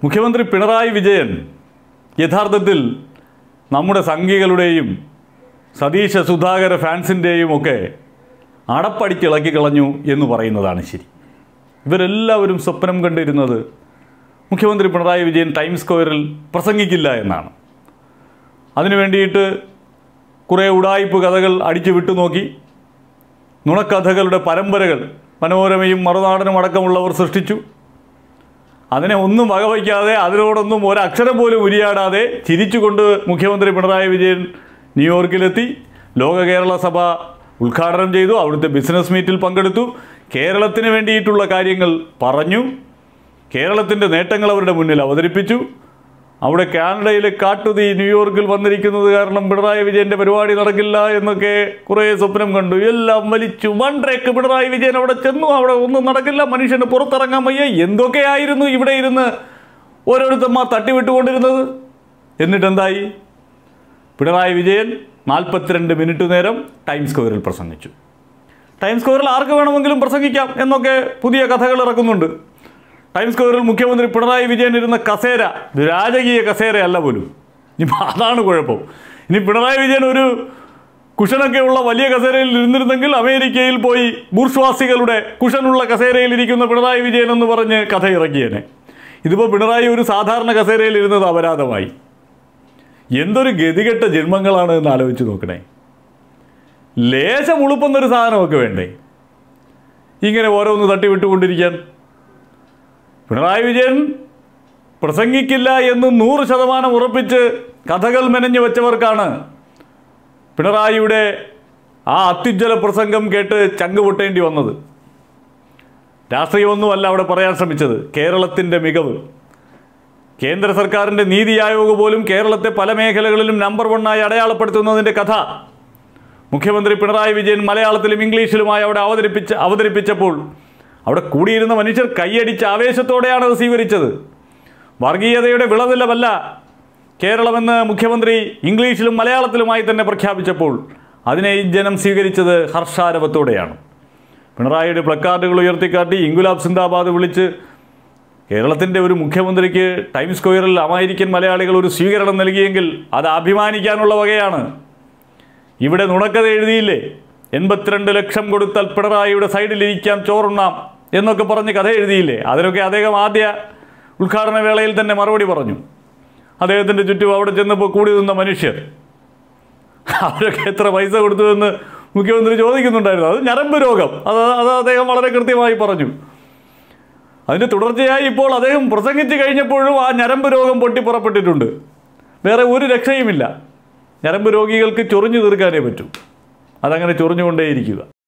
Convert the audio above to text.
മുഖ്യമന്ത്രി പിണറായി വിജയൻ യഥാർത്ഥത്തിൽ നമ്മുടെ സംഘികളുടെയും സതീശ സുധാകര ഫാൻസിൻ്റെയും ഒക്കെ അടപ്പടിച്ചിളക്കി കളഞ്ഞു എന്ന് പറയുന്നതാണ് ശരി ഇവരെല്ലാവരും സ്വപ്നം കണ്ടിരുന്നത് മുഖ്യമന്ത്രി പിണറായി വിജയൻ ടൈം സ്ക്വയറിൽ പ്രസംഗിക്കില്ല എന്നാണ് അതിനു വേണ്ടിയിട്ട് കുറേ ഉടായിപ്പ് കഥകൾ അടിച്ചു വിട്ടു നോക്കി നുണക്കഥകളുടെ പരമ്പരകൾ മനോരമയും മറുനാടനും അടക്കമുള്ളവർ സൃഷ്ടിച്ചു അതിനെ ഒന്നും വകവയ്ക്കാതെ അതിനോടൊന്നും ഒരക്ഷരം പോലും ഉരിയാടാതെ ചിരിച്ചുകൊണ്ട് മുഖ്യമന്ത്രി പിണറായി വിജയൻ ന്യൂയോർക്കിലെത്തി ലോക കേരള സഭ ഉദ്ഘാടനം ചെയ്തു അവിടുത്തെ ബിസിനസ് മീറ്റിൽ പങ്കെടുത്തു കേരളത്തിന് വേണ്ടിയിട്ടുള്ള കാര്യങ്ങൾ പറഞ്ഞു കേരളത്തിൻ്റെ നേട്ടങ്ങൾ അവരുടെ മുന്നിൽ അവതരിപ്പിച്ചു അവിടെ കാനഡയിലെ കാട്ടുതീ ന്യൂയോർക്കിൽ വന്നിരിക്കുന്നത് കാരണം പിണറായി വിജയൻ്റെ പരിപാടി നടക്കില്ല എന്നൊക്കെ കുറേ സ്വപ്നം കണ്ടു എല്ലാം വലിച്ചു വൺട്രേക്ക് പിണറായി വിജയൻ അവിടെ ചെന്നു അവിടെ ഒന്നും നടക്കില്ല മനുഷ്യന് പുറത്തിറങ്ങാൻ വയ്യ എന്തൊക്കെയായിരുന്നു ഇവിടെ ഇരുന്ന് ഓരോരുത്തന്മാർ തട്ടിവിട്ടുകൊണ്ടിരുന്നത് എന്നിട്ടെന്തായി പിണറായി വിജയൻ നാൽപ്പത്തിരണ്ട് മിനിറ്റ് നേരം ടൈം സ്ക്വയറിൽ പ്രസംഗിച്ചു ടൈം സ്ക്വയറിൽ ആർക്ക് വേണമെങ്കിലും പ്രസംഗിക്കാം എന്നൊക്കെ പുതിയ കഥകൾ ഇറക്കുന്നുണ്ട് ടൈം സ്ക്വയറിൽ മുഖ്യമന്ത്രി പിണറായി വിജയൻ ഇരുന്ന കസേര ഇത് രാജകീയ കസേരയല്ല പോലും ഇനി അതാണ് കുഴപ്പം ഇനി പിണറായി വിജയൻ ഒരു കുഷനൊക്കെ ഉള്ള വലിയ കസേരയിൽ ഇരുന്നിരുന്നെങ്കിൽ അമേരിക്കയിൽ പോയി ബൂർഷ്വാസികളുടെ കുഷനുള്ള കസേരയിൽ ഇരിക്കുന്ന പിണറായി വിജയൻ എന്ന് പറഞ്ഞ് കഥ ഇറക്കിയേനെ ഇതിപ്പോൾ പിണറായി ഒരു സാധാരണ കസേരയിൽ ഇരുന്നത് അപരാധമായി എന്തൊരു ഗതികെട്ട ജന്മങ്ങളാണ് എന്ന് ആലോചിച്ച് നോക്കണേ ലേശം ഉളുപ്പുന്നൊരു സാധനമൊക്കെ വേണ്ടേ ഇങ്ങനെ ഓരോന്ന് തട്ടിവിട്ടുകൊണ്ടിരിക്കാൻ പിണറായി വിജയൻ പ്രസംഗിക്കില്ല എന്ന് നൂറ് ശതമാനം ഉറപ്പിച്ച് കഥകൾ മെനഞ്ഞു വെച്ചവർക്കാണ് പിണറായിയുടെ ആ അത്യുജ്വല പ്രസംഗം കേട്ട് ചങ്ക് പൊട്ടേണ്ടി വന്നത് രാഷ്ട്രീയമൊന്നുമല്ല അവിടെ പറയാൻ ശ്രമിച്ചത് കേരളത്തിൻ്റെ മികവ് കേന്ദ്ര സർക്കാരിൻ്റെ നീതി ആയോഗ് പോലും കേരളത്തെ പല മേഖലകളിലും നമ്പർ വണ്ണായി അടയാളപ്പെടുത്തുന്നതിൻ്റെ കഥ മുഖ്യമന്ത്രി പിണറായി വിജയൻ മലയാളത്തിലും ഇംഗ്ലീഷിലുമായി അവിടെ അവതരിപ്പിച്ച് അവതരിപ്പിച്ചപ്പോൾ അവിടെ കൂടിയിരുന്ന മനുഷ്യർ കൈയടിച്ച് ആവേശത്തോടെയാണ് അത് സ്വീകരിച്ചത് വർഗീയതയുടെ വിളനിലമല്ല കേരളമെന്ന് മുഖ്യമന്ത്രി ഇംഗ്ലീഷിലും മലയാളത്തിലുമായി തന്നെ പ്രഖ്യാപിച്ചപ്പോൾ അതിനെ ഈ ജനം സ്വീകരിച്ചത് ഹർഷാരവത്തോടെയാണ് പിണറായിയുടെ പ്ലക്കാർഡുകൾ ഉയർത്തിക്കാട്ടി ഇൻഗുലാബ് സിന്ദാബാദ് വിളിച്ച് കേരളത്തിൻ്റെ ഒരു മുഖ്യമന്ത്രിക്ക് ടൈം സ്ക്വയറിൽ അമേരിക്കൻ മലയാളികൾ ഒരു സ്വീകരണം നൽകിയെങ്കിൽ അത് അഭിമാനിക്കാനുള്ള വകയാണ് ഇവിടെ നുണക്കഥ എഴുതിയില്ലേ എൺപത്തിരണ്ട് ലക്ഷം കൊടുത്താൽ പിണറായിയുടെ സൈഡിലിരിക്കാം ചോറുണ്ണാം എന്നൊക്കെ പറഞ്ഞ് കഥ എഴുതിയില്ലേ അതിനൊക്കെ അദ്ദേഹം ആദ്യ ഉദ്ഘാടന വേളയിൽ തന്നെ മറുപടി പറഞ്ഞു അദ്ദേഹത്തിൻ്റെ ചുറ്റും അവിടെ ചെന്നപ്പോൾ കൂടി നിന്ന മനുഷ്യർ അവരൊക്കെ എത്ര പൈസ കൊടുത്തു എന്ന് മുഖ്യമന്ത്രി ചോദിക്കുന്നുണ്ടായിരുന്നു അത് ഞരമ്പ് രോഗം അത് അത് അദ്ദേഹം വളരെ കൃത്യമായി പറഞ്ഞു അതിൻ്റെ തുടർച്ചയായി ഇപ്പോൾ അദ്ദേഹം പ്രസംഗിച്ച് കഴിഞ്ഞപ്പോഴും ആ ഞരമ്പ് രോഗം പൊട്ടിപ്പുറപ്പെട്ടിട്ടുണ്ട് വേറെ ഒരു രക്ഷയുമില്ല ഞരമ്പ് രോഗികൾക്ക് ചൊറിഞ്ഞു തീർക്കാനേ പറ്റൂ അതങ്ങനെ ചൊറിഞ്ഞുകൊണ്ടേയിരിക്കുക